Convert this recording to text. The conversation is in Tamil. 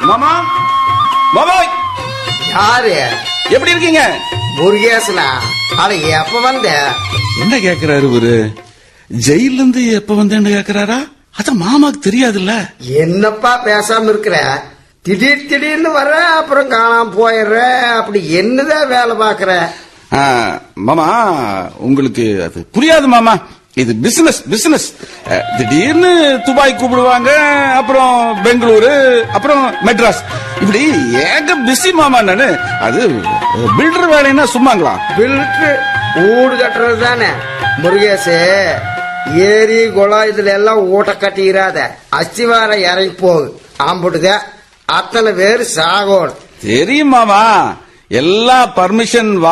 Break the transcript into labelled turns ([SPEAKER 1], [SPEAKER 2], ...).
[SPEAKER 1] மாமா மாமா
[SPEAKER 2] யாரு
[SPEAKER 1] எப்படி இருக்கீங்க
[SPEAKER 2] முருகேசனா அட எப்ப வந்த
[SPEAKER 1] என்ன கேக்குறாரு இவரு ஜெயில இருந்து எப்ப வந்தேன்னு கேக்குறாரா அத மாமாக்கு தெரியாதுல்ல
[SPEAKER 2] என்னப்பா பேசாம இருக்கிற திடீர் திடீர்னு வர அப்புறம் காணாம போயிடுற அப்படி என்னதான் வேலை பாக்குற
[SPEAKER 1] ஆ, மாமா உங்களுக்கு அது புரியாது மாமா இது பிசினஸ் பிசினஸ் திடீர்னு துபாய் கூப்பிடுவாங்க அப்புறம் பெங்களூரு அப்புறம் மெட்ராஸ் இப்படி ஏக பிஸி மாமா நானு அது பில்டர் வேலைன்னா சும்மாங்களா
[SPEAKER 2] பில்ட்டு ஊடு கட்டுறது தானே முருகேசு ஏரி குளம் இதுல எல்லாம் ஊட்ட கட்டிடாத அஸ்திவாரம் இறங்கி போகு ஆம்புட்டுக அத்தனை பேர் சாகோடு
[SPEAKER 1] தெரியும் மாமா எல்லா பர்மிஷன்